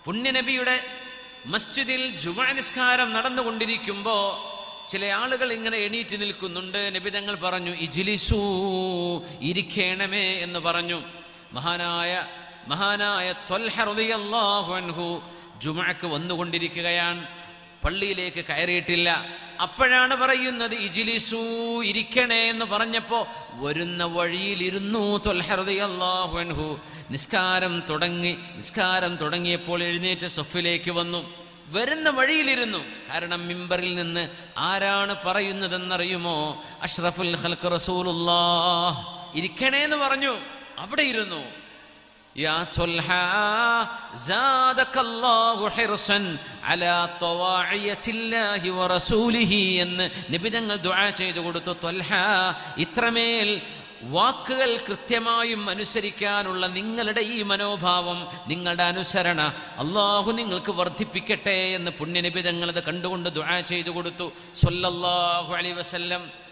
പുണ്യനബിയുടെ മസ്ജിദിൽ ജുമാ നിസ്കാരം നടന്നുകൊണ്ടിരിക്കുമ്പോ ചില ആളുകൾ ഇങ്ങനെ എണീറ്റ് നിൽക്കുന്നുണ്ട് നബി തങ്ങൾ പറഞ്ഞു ഇജിലിസൂ ഇരിക്കേണമേ എന്ന് പറഞ്ഞു മഹാനായ മഹാനായ ത്വൽഹ റളിയല്ലാഹു അൻഹു ജുമഅക്ക് വന്നുകൊണ്ടിരിക്കുകയാണ് പള്ളിയിലേക്ക് കയറിയിട്ടില്ല അപ്പോഴാണ് പറയുന്നത് ഇജിലിസു ഇരിക്കണേ എന്ന് പറഞ്ഞപ്പോ വരുന്ന വഴിയിലിരുന്നു തൊൽഹൃദയല്ലാഹു അൻഹു നിസ്കാരം തുടങ്ങി നിസ്കാരം തുടങ്ങിയപ്പോൾ എഴുന്നേറ്റ് സൊഫിലേക്ക് വന്നു വരുന്ന വഴിയിലിരുന്നു കാരണം മിമ്പറിൽ നിന്ന് ആരാണ് പറയുന്നതെന്നറിയുമോ അഷ്റഫുൽ ഖൽഖ് റസൂലുള്ളാഹ് ഇരിക്കണേ എന്ന് പറഞ്ഞു അവിടെ ഇരുന്നു يا طلحة زادك الله حرصا على طواعية الله ورسوله എന്ന് നബി തങ്ങൾ ദുആ ചെയ്തു കൊടുത്തു ത്വൽഹ ഇത്രമേൽ വാക്കുകൾ കൃത്യമായും അനുസരിക്കാനുള്ള നിങ്ങളുടെ ഈ മനോഭാവം നിങ്ങളുടെ അനുസരണ അള്ളാഹു നിങ്ങൾക്ക് വർദ്ധിപ്പിക്കട്ടെ എന്ന് പുണ്യനബി തങ്ങൾ അത് കണ്ടുകൊണ്ട് ദുആ ചെയ്തു കൊടുത്തു സല്ലല്ലാഹു അലൈഹി വസല്ലം